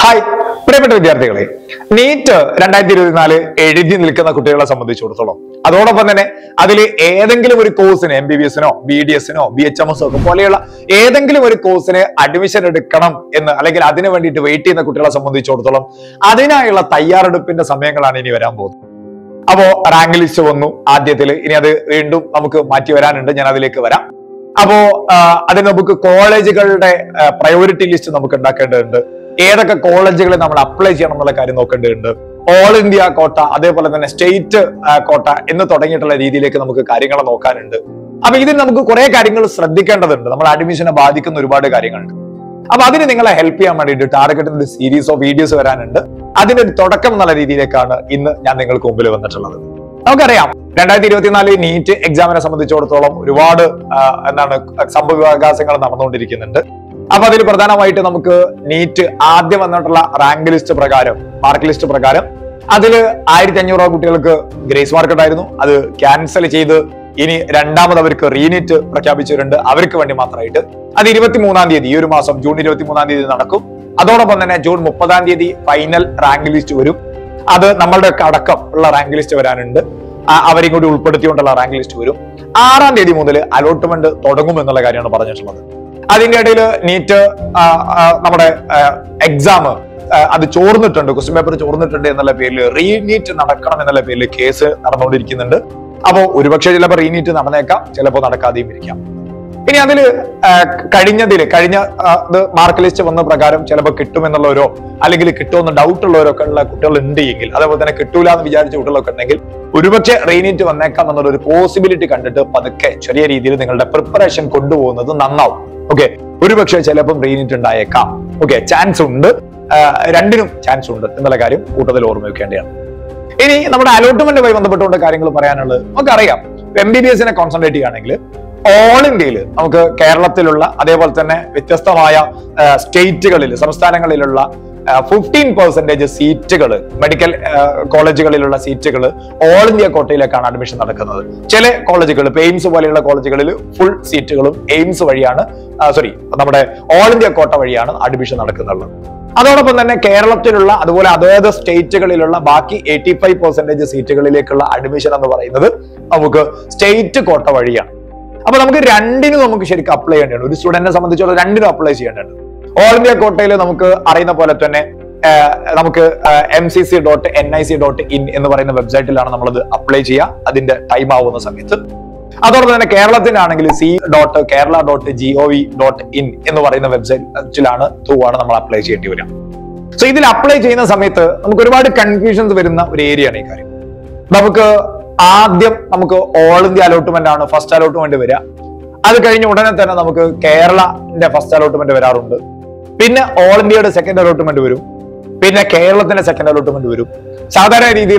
hi പ്രിയപ്പെട്ട വിദ്യാർത്ഥികളെ NEET രണ്ടായിരത്തി ഇരുപത്തിനാല് എഴുതി നിൽക്കുന്ന കുട്ടികളെ സംബന്ധിച്ചിടത്തോളം അതോടൊപ്പം തന്നെ അതിൽ ഏതെങ്കിലും ഒരു കോഴ്സിന് എം ബി ബി എസിനോ ബി ഡി എസിനോ ബി എച്ച് എം എസോ ഒക്കെ പോലെയുള്ള ഏതെങ്കിലും ഒരു കോഴ്സിന് അഡ്മിഷൻ എടുക്കണം എന്ന് അല്ലെങ്കിൽ അതിന് വേണ്ടിയിട്ട് വെയിറ്റ് ചെയ്യുന്ന കുട്ടികളെ സംബന്ധിച്ചിടത്തോളം അതിനായുള്ള തയ്യാറെടുപ്പിന്റെ സമയങ്ങളാണ് ഇനി വരാൻ പോകുന്നത് അപ്പോ റാങ്ക് ലിസ്റ്റ് വന്നു ആദ്യത്തിൽ ഇനി അത് വീണ്ടും നമുക്ക് മാറ്റി വരാനുണ്ട് ഞാൻ അതിലേക്ക് വരാം അപ്പോ ആ, അതിന് നമുക്ക് കോളേജുകളുടെ പ്രയോറിറ്റി ലിസ്റ്റ് നമുക്ക് ഉണ്ടാക്കേണ്ടതുണ്ട് ഏതൊക്കെ കോളേജുകളിൽ നമ്മൾ അപ്ലൈ ചെയ്യണം എന്നുള്ള കാര്യം നോക്കേണ്ടതുണ്ട് ഓൾ ഇന്ത്യ കോട്ട അതേപോലെ തന്നെ സ്റ്റേറ്റ് കോട്ട എന്ന് തുടങ്ങിയിട്ടുള്ള രീതിയിലേക്ക് നമുക്ക് കാര്യങ്ങൾ നോക്കാനുണ്ട് അപ്പൊ ഇതിൽ നമുക്ക് കുറെ കാര്യങ്ങൾ ശ്രദ്ധിക്കേണ്ടതുണ്ട് നമ്മൾ അഡ്മിഷനെ ബാധിക്കുന്ന ഒരുപാട് കാര്യങ്ങളുണ്ട് അപ്പൊ അതിന് നിങ്ങളെ ഹെൽപ്പ് ചെയ്യാൻ വേണ്ടിയിട്ട് ടാർഗറ്റിന്റെ സീരീസ് ഓഫ് വീഡിയോസ് വരാനുണ്ട് അതിന്റെ ഒരു തുടക്കം എന്നുള്ള രീതിയിലേക്കാണ് ഇന്ന് ഞാൻ നിങ്ങൾക്ക് മുമ്പിൽ വന്നിട്ടുള്ളത് നമുക്കറിയാം രണ്ടായിരത്തി ഇരുപത്തിനാല് നീറ്റ് എക്സാമിനെ സംബന്ധിച്ചിടത്തോളം ഒരുപാട് ആ, എന്താണ് സംഭവ വികാസങ്ങൾ നടന്നുകൊണ്ടിരിക്കുന്നുണ്ട് അപ്പൊ അതിൽ പ്രധാനമായിട്ട് നമുക്ക് നീറ്റ് ആദ്യം വന്നിട്ടുള്ള റാങ്ക് ലിസ്റ്റ് പ്രകാരം മാർക്ക് ലിസ്റ്റ് പ്രകാരം അതിൽ ആയിരത്തി അഞ്ഞൂറ് കുട്ടികൾക്ക് ഗ്രേസ് മാർക്ക് ഉണ്ടായിരുന്നു അത് ക്യാൻസൽ ചെയ്ത് ഇനി രണ്ടാമത് അവർക്ക് റീനീറ്റ് പ്രഖ്യാപിച്ചിട്ടുണ്ട് അവർക്ക് വേണ്ടി മാത്രമായിട്ട് അത് ഇരുപത്തി മൂന്നാം തീയതി ഈ ഒരു മാസം ജൂൺ ഇരുപത്തി മൂന്നാം തീയതി നടക്കും അതോടൊപ്പം തന്നെ ജൂൺ മുപ്പതാം തീയതി ഫൈനൽ റാങ്ക് ലിസ്റ്റ് വരും അത് നമ്മളുടെ ഒക്കെ അടക്കം ഉള്ള റാങ്ക് ലിസ്റ്റ് വരാനുണ്ട് ആ, അവരെയും കൂടി ഉൾപ്പെടുത്തിക്കൊണ്ടുള്ള റാങ്ക് ലിസ്റ്റ് വരും ആറാം തീയതി മുതൽ അലോട്ട്മെന്റ് തുടങ്ങും എന്നുള്ള കാര്യമാണ് പറഞ്ഞിട്ടുള്ളത് അതിന്റെ ഇടയിൽ നീറ്റ് നമ്മുടെ എക്സാം അത് ചോർന്നിട്ടുണ്ട് ക്വസ്റ്റ്യൻ പേപ്പർ ചോർന്നിട്ടുണ്ട് എന്നുള്ള പേരിൽ റീനീറ്റ് നടക്കണം എന്നുള്ള പേരിൽ കേസ് നടന്നുകൊണ്ടിരിക്കുന്നുണ്ട് അപ്പോ ഒരുപക്ഷെ ചിലപ്പോൾ റീനീറ്റ് നടന്നേക്കാം ചിലപ്പോൾ നടക്കാതെയും ഇരിക്കാം ഇനി അതിൽ കഴിഞ്ഞതിൽ കഴിഞ്ഞ ആ, ഇത് മാർക്ക് ലിസ്റ്റ് വന്ന പ്രകാരം ചിലപ്പോൾ കിട്ടുമെന്നുള്ളവരോ അല്ലെങ്കിൽ കിട്ടുമെന്ന് ഡൗട്ട് ഉള്ളവരോ ഒക്കെ ഉള്ള കുട്ടികൾ ഉണ്ട് എങ്കിൽ അതേപോലെ തന്നെ കിട്ടൂല എന്ന് വിചാരിച്ച കുട്ടികളൊക്കെ ഉണ്ടെങ്കിൽ ഒരുപക്ഷെ റീനീറ്റ് വന്നേക്കാം എന്നുള്ള ഒരു പോസിബിലിറ്റി കണ്ടിട്ട് പതുക്കെ ചെറിയ രീതിയിൽ നിങ്ങളുടെ പ്രിപ്പറേഷൻ കൊണ്ടുപോകുന്നത് നന്നാവും ഓക്കെ ഒരുപക്ഷെ ചിലപ്പം റീനീറ്റ് ഉണ്ടായേക്കാം ഓക്കെ ചാൻസ് ഉണ്ട് ആ, രണ്ടിനും ചാൻസ് ഉണ്ട് എന്നുള്ള കാര്യം കൂട്ടത്തിൽ ഓർമ്മ വെക്കേണ്ടതാണ് ഇനി നമ്മുടെ അലോട്ട്മെന്റുമായി ബന്ധപ്പെട്ടുകൊണ്ട് കാര്യങ്ങൾ പറയാനുള്ളത് നമുക്കറിയാം എം ബി ബി എസിനെ കോൺസെൻട്രേറ്റ് ചെയ്യുകയാണെങ്കിൽ ഓൾ ഇന്ത്യയിൽ നമുക്ക് കേരളത്തിലുള്ള അതേപോലെ തന്നെ വ്യത്യസ്തമായ സ്റ്റേറ്റുകളിൽ സംസ്ഥാനങ്ങളിലുള്ള ഫിഫ്റ്റീൻ പെർസെന്റേജ് സീറ്റുകൾ മെഡിക്കൽ കോളേജുകളിലുള്ള സീറ്റുകൾ ഓൾ ഇന്ത്യ കോട്ടയിലേക്കാണ് അഡ്മിഷൻ നടക്കുന്നത് ചില കോളേജുകൾ ഇപ്പൊ എയിംസ് പോലെയുള്ള കോളേജുകളിൽ ഫുൾ സീറ്റുകളും എയിംസ് വഴിയാണ് സോറി നമ്മുടെ ഓൾ ഇന്ത്യ കോട്ട വഴിയാണ് അഡ്മിഷൻ നടക്കുന്നത് അതോടൊപ്പം തന്നെ കേരളത്തിലുള്ള അതുപോലെ അതായത് സ്റ്റേറ്റുകളിലുള്ള ബാക്കി എയ്റ്റി ഫൈവ് പെർസെന്റേജ് സീറ്റുകളിലേക്കുള്ള അഡ്മിഷൻ എന്ന് പറയുന്നത് നമുക്ക് സ്റ്റേറ്റ് കോട്ട വഴിയാണ് അപ്പൊ നമുക്ക് രണ്ടിനും നമുക്ക് ശരിക്കും അപ്ലൈ ചെയ്യേണ്ടതാണ് ഒരു സ്റ്റുഡന്റിനെ സംബന്ധിച്ചുള്ള രണ്ടിനും അപ്ലൈ ചെയ്യേണ്ടതുണ്ട് ഓൾ ഇന്ത്യ കോട്ടയിൽ നമുക്ക് അറിയുന്ന പോലെ തന്നെ ആ, നമുക്ക് M C C dot N I C dot in എന്ന് പറയുന്ന വെബ്സൈറ്റിലാണ് നമ്മളത് അപ്ലൈ ചെയ്യുക അതിന്റെ ടൈം ആവുന്ന സമയത്ത് അതോടൊപ്പം തന്നെ കേരളത്തിനാണെങ്കിൽ C dot Kerala dot G O V dot in എന്ന് പറയുന്ന വെബ്സൈറ്റിലാണ് ത്രൂ ആണ് നമ്മൾ അപ്ലൈ ചെയ്യേണ്ടി വരിക സോ ഇതിൽ അപ്ലൈ ചെയ്യുന്ന സമയത്ത് നമുക്ക് ഒരുപാട് കൺഫ്യൂഷൻസ് വരുന്ന ഒരു ഏരിയയാണ് ഈ കാര്യം നമുക്ക് ആദ്യം നമുക്ക് ഓൾ ഇന്ത്യ അലോട്ട്മെന്റ് ആണ് ഫസ്റ്റ് അലോട്ട്മെന്റ് വരിക അത് കഴിഞ്ഞ് ഉടനെ തന്നെ നമുക്ക് കേരളന്റെ ഫസ്റ്റ് അലോട്ട്മെന്റ് വരാറുണ്ട് പിന്നെ ഓൾ ഇന്ത്യയുടെ സെക്കൻഡ് അലോട്ട്മെന്റ് വരും പിന്നെ കേരളത്തിന്റെ സെക്കൻഡ് അലോട്ട്മെന്റ് വരും സാധാരണ രീതിയിൽ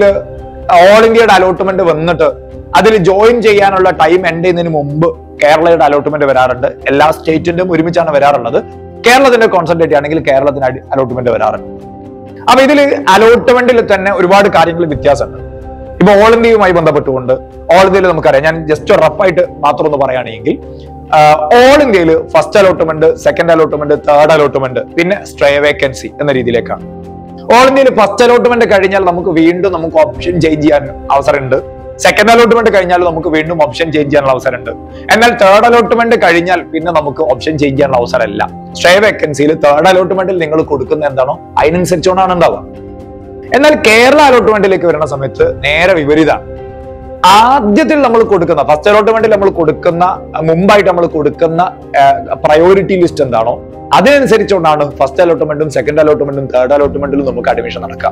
ഓൾ ഇന്ത്യയുടെ അലോട്ട്മെന്റ് വന്നിട്ട് അതിൽ ജോയിൻ ചെയ്യാനുള്ള ടൈം എൻഡ് ചെയ്യുന്നതിന് മുമ്പ് കേരളയുടെ അലോട്ട്മെന്റ് വരാറുണ്ട് എല്ലാ സ്റ്റേറ്റിന്റെയും ഒരുമിച്ചാണ് വരാറുള്ളത് കേരളത്തിന്റെ കോൺസെൻട്രേറ്റ് ആണെങ്കിൽ കേരളത്തിന് അലോട്ട്മെന്റ് വരാറുണ്ട് അപ്പൊ ഇതിൽ അലോട്ട്മെന്റിൽ തന്നെ ഒരുപാട് കാര്യങ്ങൾ വ്യത്യാസമുണ്ട് ഇപ്പൊ ഓൾ ഇന്ത്യയുമായി ബന്ധപ്പെട്ടുകൊണ്ട് ഓൾ ഇന്ത്യയിൽ നമുക്കറിയാം ഞാൻ ജസ്റ്റ് റഫായിട്ട് മാത്രം ഒന്ന് പറയുകയാണെങ്കിൽ ഓൾ ഇന്ത്യയിൽ first allotment second allotment third allotment പിന്നെ സ്ട്രേ വേക്കൻസി എന്ന രീതിയിലേക്കാണ് ഓൾ ഇന്ത്യയിൽ ഫസ്റ്റ് അലോട്ട്മെന്റ് കഴിഞ്ഞാൽ നമുക്ക് വീണ്ടും നമുക്ക് ഓപ്ഷൻ ചേഞ്ച് ചെയ്യാൻ അവസരമുണ്ട് സെക്കൻഡ് അലോട്ട്മെന്റ് കഴിഞ്ഞാൽ നമുക്ക് വീണ്ടും ഓപ്ഷൻ ചേഞ്ച് ചെയ്യാനുള്ള അവസരമുണ്ട് എന്നാൽ തേർഡ് അലോട്ട്മെന്റ് കഴിഞ്ഞാൽ പിന്നെ നമുക്ക് ഓപ്ഷൻ ചേഞ്ച് ചെയ്യാനുള്ള അവസരമല്ല സ്ട്രേ വേക്കൻസിയിൽ തേർഡ് അലോട്ട്മെന്റിൽ നിങ്ങൾ കൊടുക്കുന്ന എന്താണോ അതിനനുസരിച്ചുകൊണ്ടാണ് ഉണ്ടാവുക എന്നാൽ കേരള അലോട്ട്മെന്റിലേക്ക് വരുന്ന സമയത്ത് നേരെ വിപരീതമാണ് ആദ്യത്തിൽ നമ്മൾ കൊടുക്കുന്ന ഫസ്റ്റ് അലോട്ട്മെന്റിൽ നമ്മൾ കൊടുക്കുന്ന മുമ്പായിട്ട് നമ്മൾ കൊടുക്കുന്ന പ്രയോറിറ്റി ലിസ്റ്റ് എന്താണോ അതിനനുസരിച്ചുകൊണ്ടാണ് ഫസ്റ്റ് അലോട്ട്മെന്റും സെക്കൻഡ് അലോട്ട്മെന്റും തേർഡ് അലോട്ട്മെന്റിലും നമുക്ക് അഡ്മിഷൻ നടക്കാം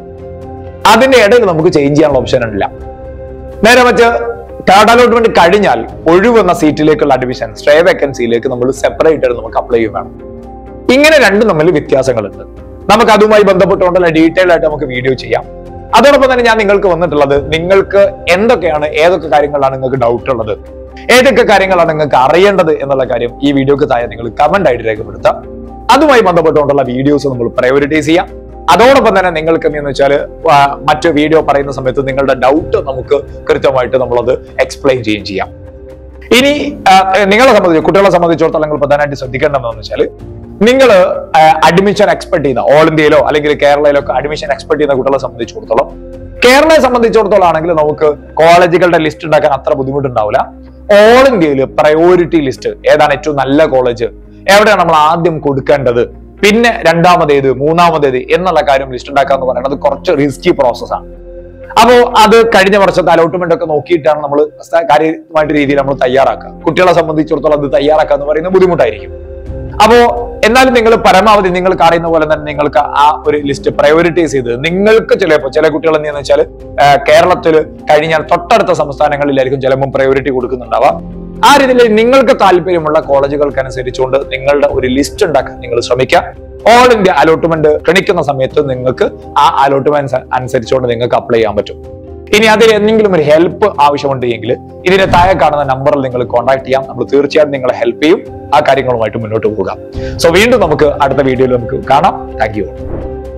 അതിന്റെ ഇടയിൽ നമുക്ക് ചേഞ്ച് ചെയ്യാനുള്ള ഓപ്ഷൻ ഇല്ല നേരെ മറ്റ് തേർഡ് അലോട്ട്മെന്റ് കഴിഞ്ഞാൽ ഒഴിവെന്ന സീറ്റിലേക്കുള്ള അഡ്മിഷൻ സ്ട്രേ വേക്കൻസിയിലേക്ക് നമ്മൾ സെപ്പറേറ്റ് ആയിട്ട് നമുക്ക് അപ്ലൈ ചെയ്യും വേണം ഇങ്ങനെ രണ്ടും തമ്മിൽ വ്യത്യാസങ്ങളുണ്ട് നമുക്ക് അതുമായി ബന്ധപ്പെട്ടുകൊണ്ടുള്ള ഡീറ്റെയിൽ ആയിട്ട് നമുക്ക് വീഡിയോ ചെയ്യാം അതോടൊപ്പം തന്നെ ഞാൻ നിങ്ങൾക്ക് വന്നിട്ടുള്ളത് നിങ്ങൾക്ക് എന്തൊക്കെയാണ് ഏതൊക്കെ കാര്യങ്ങളാണ് നിങ്ങൾക്ക് ഡൗട്ട് ഉള്ളത് ഏതൊക്കെ കാര്യങ്ങളാണ് നിങ്ങൾക്ക് അറിയേണ്ടത് എന്നുള്ള കാര്യം ഈ വീഡിയോക്ക് താഴെ നിങ്ങൾ കമന്റ് ആയിട്ട് രേഖപ്പെടുത്താം അതുമായി ബന്ധപ്പെട്ടുകൊണ്ടുള്ള വീഡിയോസ് നമ്മൾ പ്രയോറിറ്റൈസ് ചെയ്യാം അതോടൊപ്പം തന്നെ നിങ്ങൾക്ക് എന്ന് വെച്ചാൽ മറ്റു വീഡിയോ പറയുന്ന സമയത്ത് നിങ്ങളുടെ ഡൗട്ട് നമുക്ക് കൃത്യമായിട്ട് നമ്മളത് എക്സ്പ്ലെയിൻ ചെയ്യുകയും ചെയ്യാം ഇനി ആ, നിങ്ങളെ സംബന്ധിച്ച് കുട്ടികളെ സംബന്ധിച്ചിടത്തോളം നിങ്ങൾ പ്രധാനമായിട്ട് ശ്രദ്ധിക്കേണ്ടതെന്ന് വെച്ചാൽ നിങ്ങൾ അഡ്മിഷൻ എക്സ്പെക്ട് ചെയ്യുന്ന ഓൾ ഇന്ത്യയിലോ അല്ലെങ്കിൽ കേരളയിലോ ഒക്കെ അഡ്മിഷൻ എക്സ്പെക്ട് ചെയ്യുന്ന കുട്ടികളെ സംബന്ധിച്ചിടത്തോളം കേരളയെ സംബന്ധിച്ചിടത്തോളം ആണെങ്കിൽ നമുക്ക് കോളേജുകളുടെ ലിസ്റ്റ് ഉണ്ടാക്കാൻ അത്ര ബുദ്ധിമുട്ടുണ്ടാവില്ല ഓൾ ഇന്ത്യയിൽ പ്രയോറിറ്റി ലിസ്റ്റ് ഏതാണ് ഏറ്റവും നല്ല കോളേജ് എവിടെയാണ് നമ്മൾ ആദ്യം കൊടുക്കേണ്ടത് പിന്നെ രണ്ടാമതേത് മൂന്നാമതേത് എന്നുള്ള കാര്യം ലിസ്റ്റ് ഉണ്ടാക്കുക എന്ന് പറയുന്നത് കുറച്ച് റിസ്കി പ്രോസസ്സാണ് അപ്പോ അത് കഴിഞ്ഞ വർഷത്തെ അലോട്ട്മെന്റ് ഒക്കെ നോക്കിയിട്ടാണ് നമ്മൾ കാര്യമായിട്ട് രീതിയിൽ നമ്മൾ തയ്യാറാക്കുക കുട്ടികളെ സംബന്ധിച്ചിടത്തോളം അത് തയ്യാറാക്കുക എന്ന് പറയുന്നത് ബുദ്ധിമുട്ടായിരിക്കും അപ്പോ എന്നാലും നിങ്ങൾ പരമാവധി നിങ്ങൾക്ക് അറിയുന്ന പോലെ തന്നെ നിങ്ങൾക്ക് ആ ഒരു ലിസ്റ്റ് പ്രയോറിറ്റൈസ് ചെയ്ത് നിങ്ങൾക്ക് ചിലപ്പോൾ ചില കുട്ടികൾ എന്താണെന്ന് വെച്ചാൽ കേരളത്തിൽ കഴിഞ്ഞാൽ തൊട്ടടുത്ത സംസ്ഥാനങ്ങളിലായിരിക്കും ചിലപ്പോൾ പ്രയോറിറ്റി കൊടുക്കുന്നുണ്ടാവാം ആ രീതിയിൽ നിങ്ങൾക്ക് താല്പര്യമുള്ള കോളേജുകൾക്ക് അനുസരിച്ചുകൊണ്ട് നിങ്ങളുടെ ഒരു ലിസ്റ്റ് ഉണ്ടാക്കാൻ നിങ്ങൾ ശ്രമിക്കുക ഓൾ ഇന്ത്യ അലോട്ട്മെന്റ് ക്ഷണിക്കുന്ന സമയത്ത് നിങ്ങൾക്ക് ആ അലോട്ട്മെന്റ് അനുസരിച്ചുകൊണ്ട് നിങ്ങൾക്ക് അപ്ലൈ ചെയ്യാൻ പറ്റും ഇനി അതിൽ എന്തെങ്കിലും ഒരു ഹെൽപ്പ് ആവശ്യമുണ്ട് എങ്കിൽ ഇതിന്റെ താഴെ കാണുന്ന നമ്പറിൽ നിങ്ങൾ കോൺടാക്ട് ചെയ്യാം നമ്മൾ തീർച്ചയായും നിങ്ങളെ ഹെൽപ്പ് ചെയ്യും ആ കാര്യങ്ങളുമായിട്ട് മുന്നോട്ട് പോകാം സോ വീണ്ടും നമുക്ക് അടുത്ത വീഡിയോയിൽ നമുക്ക് കാണാം താങ്ക് യു